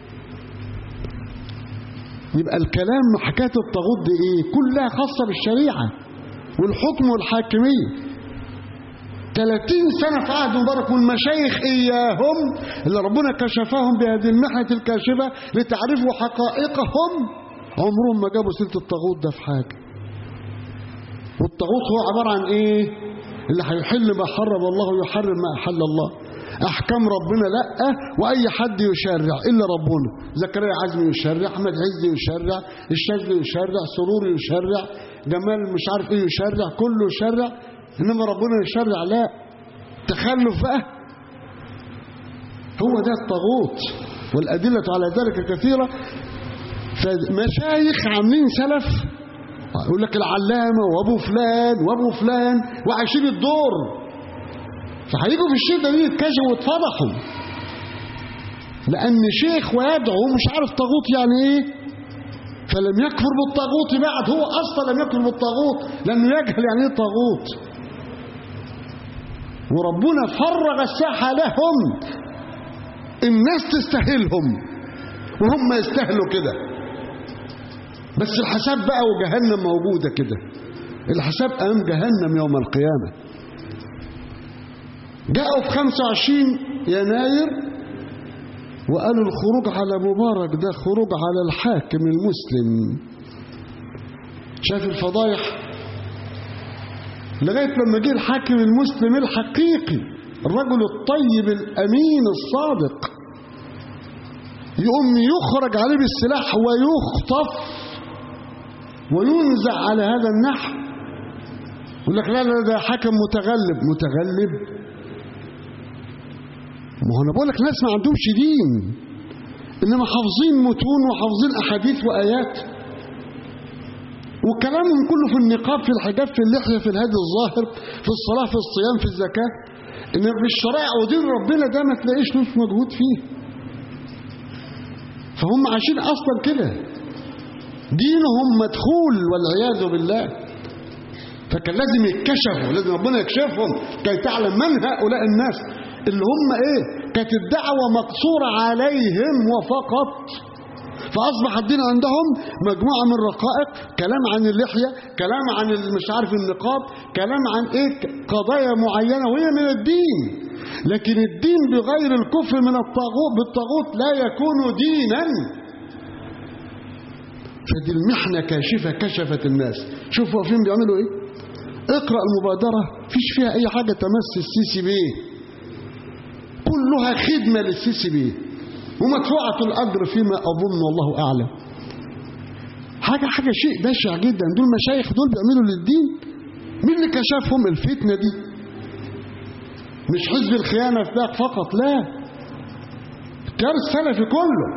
يبقى الكلام حكاية الطاغوت دي ايه كلها خاصة بالشريعة والحكم والحاكمية 30 سنة في عهد مبارك والمشايخ إياهم اللي ربنا كشفهم بهذه المحنة الكاشفة لتعرفوا حقائقهم عمرهم ما جابوا سيرة الطاغوت ده في حاجة والطاغوت هو عبارة عن إيه اللي هيحل ما حرم الله ويحرم ما أحل الله أحكام ربنا لأ وأي حد يشرع إلا ربنا زكريا عزمي يشرع أحمد عز يشرع الشاذلي يشرع سرور يشرع جمال مش عارف إيه يشرع كله يشرع إنما ربنا يشرع لا تخلف بقى هو ده الطاغوت والأدلة على ذلك كثيرة فمشايخ عاملين سلف يقول لك العلامة وابو فلان وابو فلان وعايشين الدور فهيجوا في الشدة دي يتكشفوا ويتفضحوا لأن شيخ ويدعو مش عارف طاغوت يعني ايه فلم يكفر بالطاغوت بعد هو أصلا لم يكفر بالطاغوت لأنه يجهل يعني ايه طاغوت وربنا فرغ الساحة لهم الناس تستاهلهم وهم يستاهلوا كده بس الحساب بقى وجهنم موجودة كده الحساب أمام جهنم يوم القيامة جاءوا في 25 يناير وقالوا الخروج على مبارك ده خروج على الحاكم المسلم شاف الفضايح لغاية لما جه الحاكم المسلم الحقيقي الرجل الطيب الأمين الصادق يقوم يخرج عليه بالسلاح ويخطف وينزع على هذا النحو يقول لك لا لا ده حكم متغلب متغلب ما هو انا بقول لك ناس ما عندهمش دين انما حافظين متون وحافظين احاديث وايات وكلامهم كله في النقاب في الحجاب في اللحيه في الهدي الظاهر في الصلاه في الصيام في الزكاه انما في الشرائع ودين ربنا ده ما تلاقيش نص مجهود فيه فهم عايشين اصلا كده دينهم مدخول والعياذ بالله فكان لازم يتكشفوا لازم ربنا يكشفهم كي تعلم من هؤلاء الناس اللي هم ايه كانت الدعوة مقصورة عليهم وفقط فأصبح الدين عندهم مجموعة من رقائق كلام عن اللحية كلام عن مش عارف النقاب كلام عن ايه قضايا معينة وهي من الدين لكن الدين بغير الكفر من الطاغوت بالطاغوت لا يكون دينا فدي المحنة كاشفة كشفت الناس شوفوا فين بيعملوا ايه اقرأ المبادرة فيش فيها اي حاجة تمس السيسي بيه كلها خدمة للسيسي بيه ومدفوعة الأجر فيما أظن والله أعلم حاجة حاجة شيء بشع جدا دول مشايخ دول بيعملوا للدين مين اللي كشفهم الفتنة دي مش حزب الخيانة فقط لا كان السلفي كله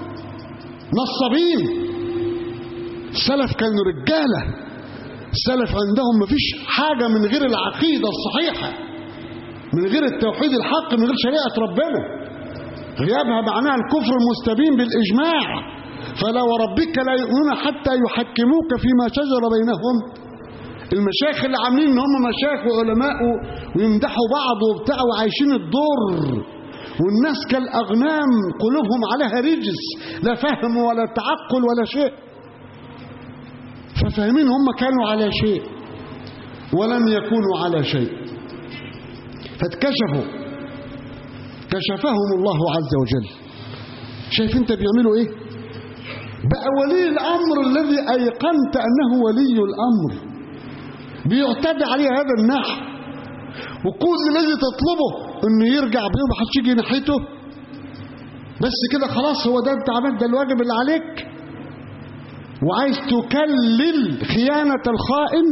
نصابين السلف كانوا رجالة السلف عندهم مفيش حاجة من غير العقيدة الصحيحة من غير التوحيد الحق من غير شريعة ربنا غيابها معناها الكفر المستبين بالإجماع فلا وربك لا يؤمنون حتى يحكموك فيما شجر بينهم المشايخ اللي عاملين ان هم مشايخ وعلماء ويمدحوا بعض وبتاع وعايشين الدور والناس كالأغنام قلوبهم عليها رجس لا فهم ولا تعقل ولا شيء ففاهمين هم كانوا على شيء ولم يكونوا على شيء فاتكشفوا كشفهم الله عز وجل شايف انت بيعملوا ايه بقى ولي الامر الذي ايقنت انه ولي الامر بيعتدى عليه هذا النحو وكل الذي تطلبه انه يرجع بيه محدش يجي ناحيته بس كده خلاص هو ده انت عملت ده الواجب اللي عليك وعايز تكلل خيانة الخائن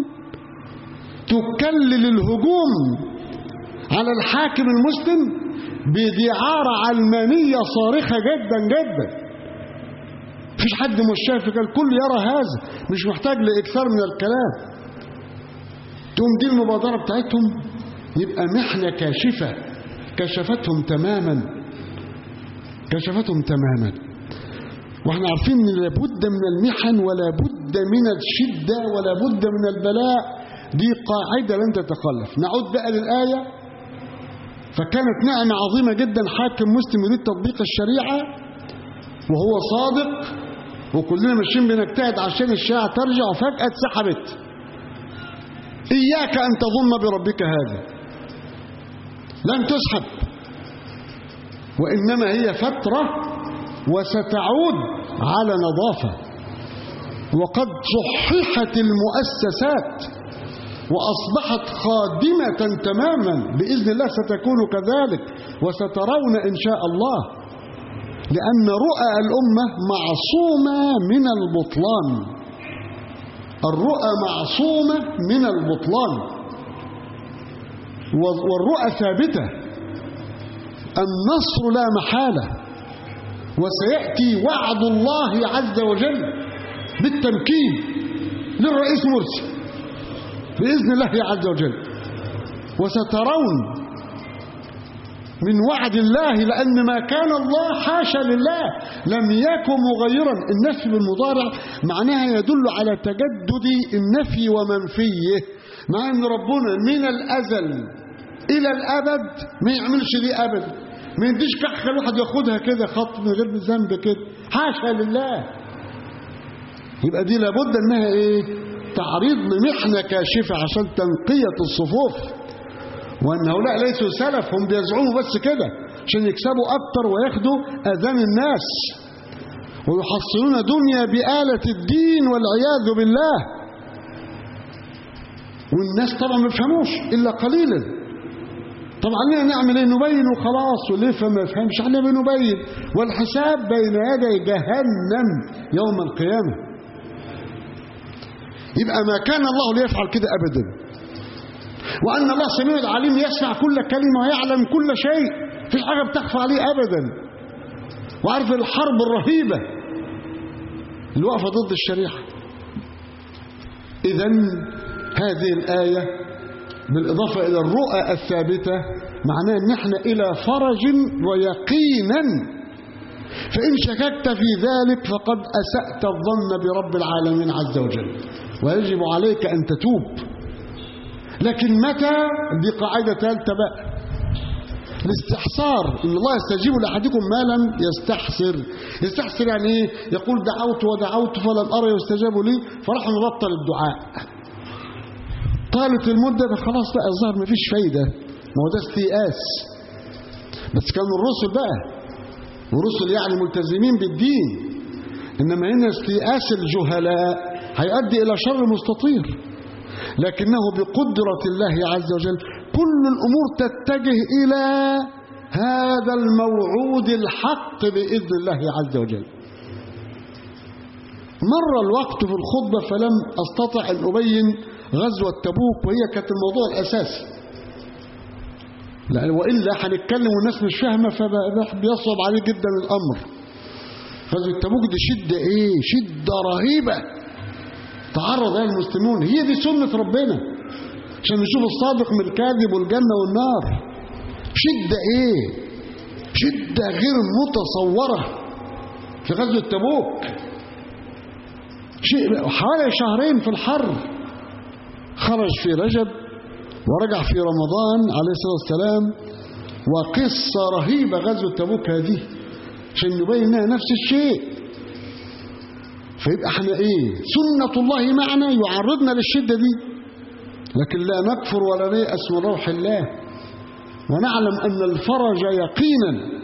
تكلل الهجوم على الحاكم المسلم بدعارة علمانية صارخة جدا جدا مفيش حد مش شايف الكل يرى هذا مش محتاج لإكثار من الكلام تقوم دي المبادرة بتاعتهم يبقى محنة كاشفة كشفتهم تماما كشفتهم تماما واحنا عارفين ان لابد من المحن ولا بد من الشدة ولا بد من البلاء دي قاعدة لن تتخلف نعود بقى للآية فكانت نعمة عظيمة جدا حاكم مسلم يريد تطبيق الشريعة وهو صادق وكلنا ماشيين بنجتهد عشان الشريعة ترجع وفجأة اتسحبت إياك أن تظن بربك هذا لن تسحب وإنما هي فترة وستعود على نظافة وقد صححت المؤسسات وأصبحت خادمة تماما بإذن الله ستكون كذلك وسترون إن شاء الله لأن رؤى الأمة معصومة من البطلان الرؤى معصومة من البطلان والرؤى ثابتة النصر لا محالة وسيأتي وعد الله عز وجل بالتمكين للرئيس مرسي بإذن الله عز وجل وسترون من وعد الله لأن ما كان الله حاشا لله لم يكن مغيرا النفي بالمضارع معناها يدل على تجدد النفي ومنفيه مع أن ربنا من الأزل إلى الأبد ما يعملش دي أبدا ما يديش كحة الواحد ياخدها كده خط من غير ذنب كده حاشا لله يبقى دي لابد انها ايه تعريض لمحنة كاشفة عشان تنقية الصفوف وان هؤلاء ليسوا سلف هم بيزعموا بس كده عشان يكسبوا اكتر وياخدوا اذان الناس ويحصلون دنيا بآلة الدين والعياذ بالله والناس طبعا ما بيفهموش الا قليلا طبعا علينا نعمل ايه نبين وخلاص وليه فما يفهمش احنا بنبين والحساب بين يدي جهنم يوم القيامة يبقى ما كان الله ليفعل كده ابدا وان الله سميع عليم يسمع كل كلمة ويعلم كل شيء في حاجة بتخفى عليه ابدا وعارف الحرب الرهيبة اللي واقفة ضد الشريعة اذا هذه الآية بالإضافة إلى الرؤى الثابتة معناه أن احنا إلى فرج ويقينا فإن شككت في ذلك فقد أسأت الظن برب العالمين عز وجل ويجب عليك أن تتوب لكن متى دي قاعدة ثالثة بقى الاستحصار إن الله يستجيب لأحدكم ما لم يستحسر يستحسر يعني إيه يقول دعوت ودعوت فلم أرى يستجاب لي فراح نبطل الدعاء طالت المدة خلاص بقى الظاهر مفيش فايدة ما هو ده استيئاس بس كانوا الرسل بقى ورسل يعني ملتزمين بالدين إنما هنا استيئاس الجهلاء هيؤدي إلى شر مستطير لكنه بقدرة الله عز وجل كل الأمور تتجه إلى هذا الموعود الحق بإذن الله عز وجل مر الوقت في الخطبة فلم أستطع أن أبين غزوة تبوك وهي كانت الموضوع الأساسي لأن وإلا هنتكلم والناس مش فاهمة فبيصعب عليه جدا الأمر غزوة تبوك دي شدة إيه شدة رهيبة تعرض لها المسلمون هي دي سنة ربنا عشان نشوف الصادق من الكاذب والجنة والنار شدة إيه شدة غير متصورة في غزوة تبوك شيء حوالي شهرين في الحر خرج في رجب ورجع في رمضان عليه الصلاة والسلام وقصة رهيبة غزوة تبوك هذه عشان نبين انها نفس الشيء فيبقى احنا ايه سنة الله معنا يعرضنا للشدة دي لكن لا نكفر ولا نيأس من روح الله ونعلم أن الفرج يقينا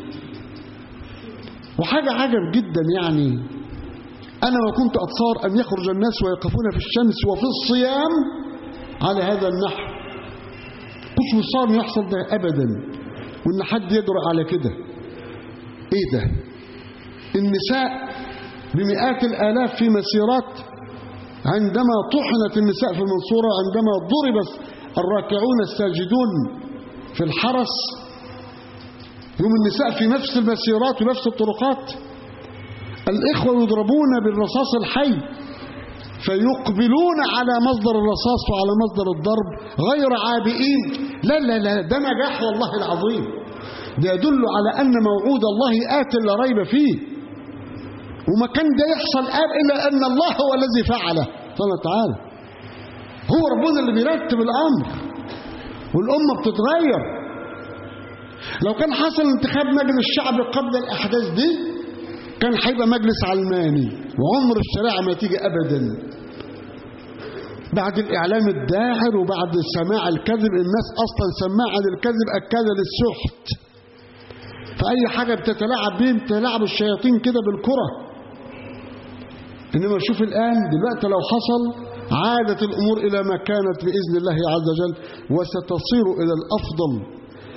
وحاجة عجب جدا يعني أنا ما كنت أتصار أن يخرج الناس ويقفون في الشمس وفي الصيام على هذا النحو كنت مصار أن يحصل ده أبدا وأن حد يجرأ على كده إيه ده النساء بمئات الآلاف في مسيرات عندما طحنت النساء في المنصورة عندما ضرب الراكعون الساجدون في الحرس يوم النساء في نفس المسيرات ونفس الطرقات الإخوة يضربون بالرصاص الحي فيقبلون على مصدر الرصاص وعلى مصدر الضرب غير عابئين لا لا لا ده نجاح والله العظيم ده يدل على أن موعود الله آت لا ريب فيه وما كان ده يحصل آب إلا أن الله هو الذي فعله قال تعالى هو ربنا اللي بيرتب الأمر والأمة بتتغير لو كان حصل انتخاب مجلس الشعب قبل الأحداث دي كان هيبقى مجلس علماني وعمر الشريعة ما تيجي أبدا بعد الإعلام الداعر وبعد سماع الكذب الناس أصلا سماعة للكذب أكادة للسحت فأي حاجة بتتلاعب بيه بتلاعب الشياطين كده بالكرة إنما شوف الآن دلوقتي لو حصل عادت الأمور إلى ما كانت بإذن الله عز وجل وستصير إلى الأفضل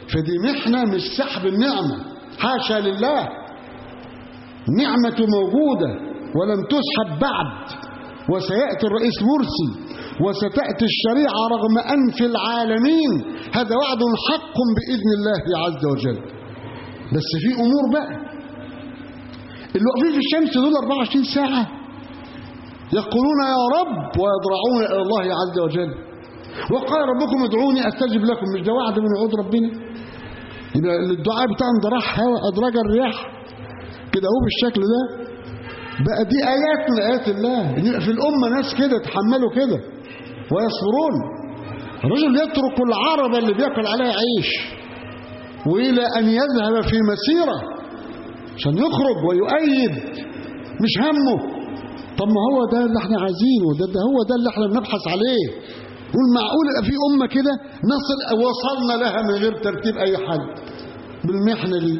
فدي محنة مش سحب النعمة حاشا لله نعمة موجودة ولم تسحب بعد وسيأتي الرئيس مرسي وستأتي الشريعة رغم أنف العالمين هذا وعد حق بإذن الله عز وجل بس في أمور بقى اللي واقفين في الشمس دول 24 ساعة يقولون يا رب ويضرعون إلى الله عز وجل وقال ربكم ادعوني أستجب لكم مش ده وعد من وعود ربنا يبقى الدعاء بتاعهم ده راح هوا أدراج الرياح كده هو بالشكل ده بقى دي آيات من آيات الله في الأمة ناس كده تحملوا كده ويصبرون الرجل يترك العربة اللي بياكل عليها عيش وإلى أن يذهب في مسيرة عشان يخرج ويؤيد مش همه طب ما هو ده اللي احنا عايزينه ده, ده هو ده اللي احنا بنبحث عليه قول معقول يبقى في أمة كده نصل وصلنا لها من غير ترتيب أي حد بالمحنة دي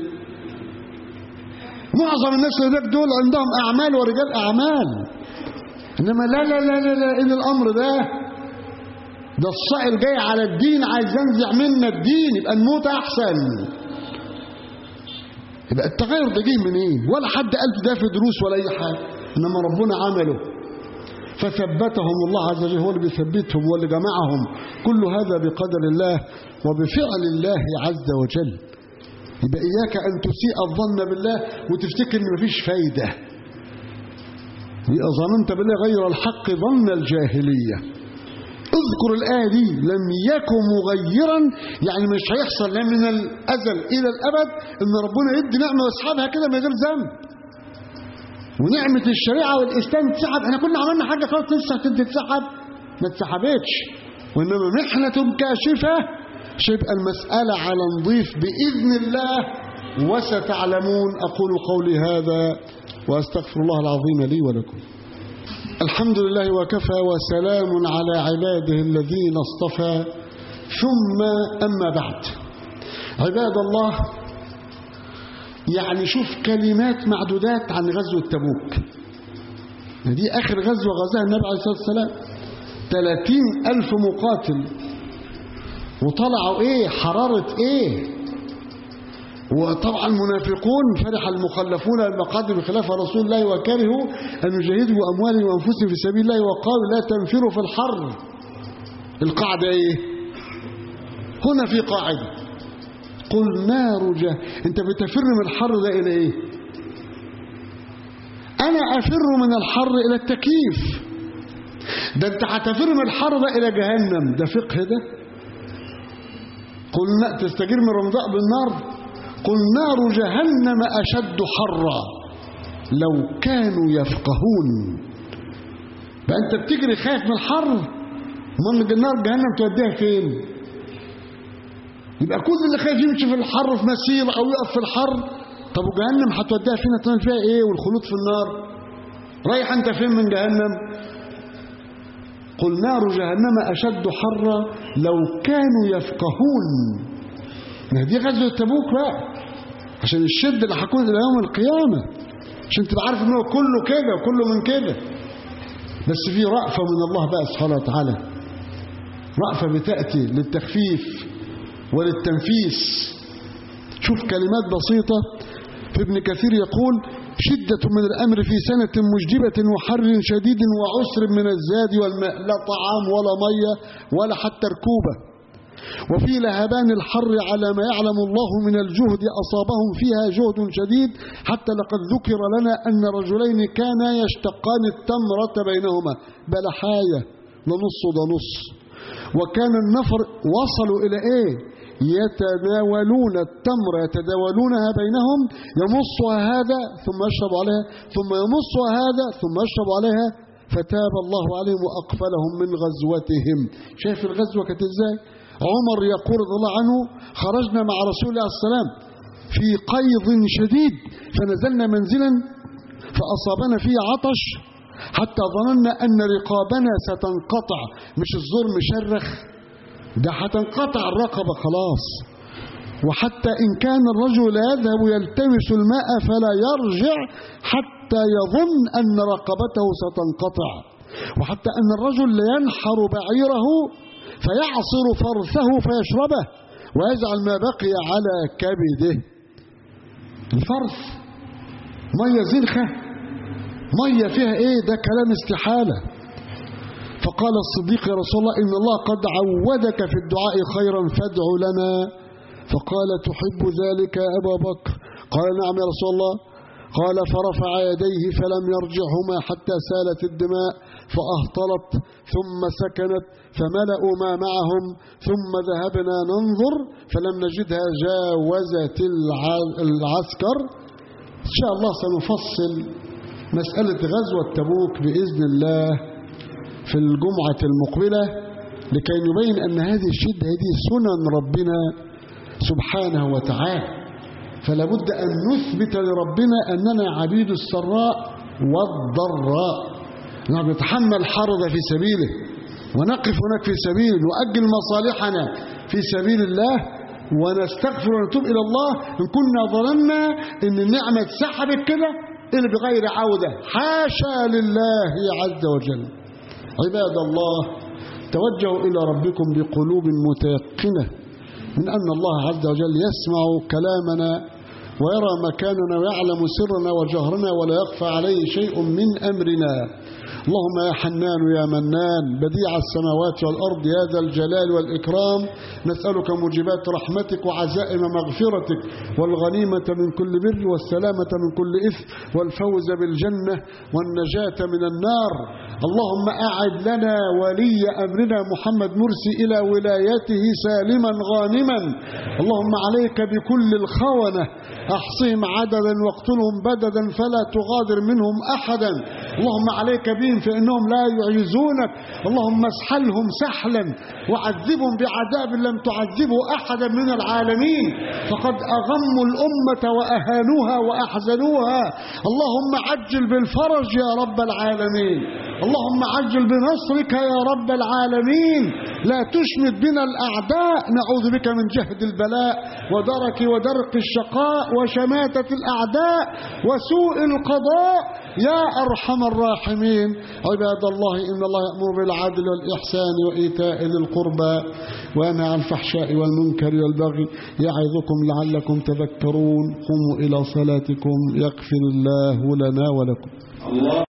معظم الناس اللي هناك دول عندهم أعمال ورجال أعمال إنما لا لا لا لا, لا إن الأمر ده ده الصائل جاي على الدين عايز ينزع منا الدين يبقى نموت أحسن يبقى التغير ده جه منين ولا حد قال ده في دروس ولا أي حاجة إنما ربنا عمله فثبتهم الله عز وجل هو اللي بيثبتهم هو اللي جمعهم كل هذا بقدر الله وبفعل الله عز وجل يبقى إياك أن تسيء الظن بالله وتفتكر إن مفيش فايدة يبقى ظننت بالله غير الحق ظن الجاهلية اذكر الآية دي لم يكن مغيرا يعني مش هيحصل لا من الأزل إلى الأبد إن ربنا يدي نعمة ويسحبها كده من غير ذنب ونعمة الشريعة والإسلام تسحب احنا كنا عملنا حاجة خلاص لسه تتسحب ما اتسحبتش وإنما محنة كاشفة شبقى المسألة على نضيف بإذن الله وستعلمون أقول قولي هذا وأستغفر الله العظيم لي ولكم الحمد لله وكفى وسلام على عباده الذين اصطفى ثم أما بعد عباد الله يعني شوف كلمات معدودات عن غزوة تبوك دي آخر غزوة غزاها النبي عليه الصلاة والسلام 30 ألف مقاتل وطلعوا إيه حرارة إيه وطبعا المنافقون فرح المخلفون المقادم خلاف رسول الله وكرهوا أن يجاهدوا أموالهم وأنفسهم في سبيل الله وقالوا لا تنفروا في الحر القاعدة إيه هنا في قاعدة قل نار جه انت بتفر من الحر ده الى ايه انا افر من الحر الى التكييف ده انت هتفر من الحر ده الى جهنم ده فقه ده قل تستجير من رمضاء بالنار قل نار جهنم اشد حرا لو كانوا يفقهون بقى انت بتجري خايف من الحر امال النار جهنم توديها فين يبقى كل اللي خايف يمشي في الحر في مسير او يقف في الحر طب وجهنم هتوديها فين هتعمل فيها ايه والخلود في النار رايح انت فين من جهنم قل نار جهنم اشد حرا لو كانوا يفقهون ما دي غزوه تبوك بقى عشان الشد اللي هيكون الى يوم القيامه عشان تبقى عارف ان هو كله كده وكله من كده بس في رأفة من الله بقى سبحانه وتعالى رأفة بتأتي للتخفيف وللتنفيس شوف كلمات بسيطة في ابن كثير يقول شدة من الأمر في سنة مجدبة وحر شديد وعسر من الزاد والماء لا طعام ولا مية ولا حتى ركوبة وفي لهبان الحر على ما يعلم الله من الجهد أصابهم فيها جهد شديد حتى لقد ذكر لنا أن رجلين كانا يشتقان التمرة بينهما بلحاية لنص ده نص وكان النفر وصلوا إلى إيه يتناولون التمر يتداولونها بينهم يمصها هذا ثم يشرب عليها ثم يمصها هذا ثم يشرب عليها فتاب الله عليهم وأقفلهم من غزوتهم شايف الغزوة كانت ازاي عمر يقول رضي الله عنه خرجنا مع رسول الله عليه السلام في قيض شديد فنزلنا منزلا فأصابنا فيه عطش حتى ظننا أن رقابنا ستنقطع مش الزور مشرخ ده هتنقطع الرقبة خلاص وحتى إن كان الرجل لا يذهب يلتمس الماء فلا يرجع حتى يظن أن رقبته ستنقطع وحتى أن الرجل لا ينحر بعيره فيعصر فرثه فيشربه ويجعل ما بقي على كبده الفرث مية زنخة مية فيها ايه ده كلام استحالة فقال الصديق يا رسول الله إن الله قد عودك في الدعاء خيرا فادع لنا فقال تحب ذلك يا أبا بكر قال نعم يا رسول الله قال فرفع يديه فلم يرجعهما حتى سالت الدماء فأهطلت ثم سكنت فملأوا ما معهم ثم ذهبنا ننظر فلم نجدها جاوزت العسكر إن شاء الله سنفصل مسألة غزوة تبوك بإذن الله في الجمعة المقبلة لكي نبين أن هذه الشدة هذه سنن ربنا سبحانه وتعالى فلا بد أن نثبت لربنا أننا عبيد السراء والضراء نحن نتحمل حرب في سبيله ونقف هناك في سبيله نؤجل مصالحنا في سبيل الله ونستغفر ونتوب إلى الله إن كنا ظننا إن النعمة اتسحبت كده إلا بغير عودة حاشا لله عز وجل عباد الله توجهوا إلى ربكم بقلوب متيقنة من أن الله عز وجل يسمع كلامنا ويرى مكاننا ويعلم سرنا وجهرنا ولا يخفى عليه شيء من أمرنا اللهم يا حنان يا منان بديع السماوات والأرض يا ذا الجلال والإكرام نسألك موجبات رحمتك وعزائم مغفرتك والغنيمة من كل بر والسلامة من كل إثم والفوز بالجنة والنجاة من النار اللهم أعد لنا ولي أمرنا محمد مرسي إلى ولايته سالما غانما اللهم عليك بكل الخونة أحصهم عددا واقتلهم بددا فلا تغادر منهم أحدا اللهم عليك بهم فإنهم لا يعجزونك اللهم اسحلهم سحلا وعذبهم بعذاب لم تعذبه أحدا من العالمين فقد أغموا الأمة وأهانوها وأحزنوها اللهم عجل بالفرج يا رب العالمين اللهم عجل بنصرك يا رب العالمين لا تشمت بنا الأعداء نعوذ بك من جهد البلاء ودرك ودرق الشقاء وشماتة الأعداء وسوء القضاء يا أرحم الراحمين عباد الله إن الله يأمر بالعدل والإحسان وإيتاء ذي القربى وينهى عن الفحشاء والمنكر والبغي يعظكم لعلكم تذكرون قوموا إلى صلاتكم يغفر الله لنا ولكم الله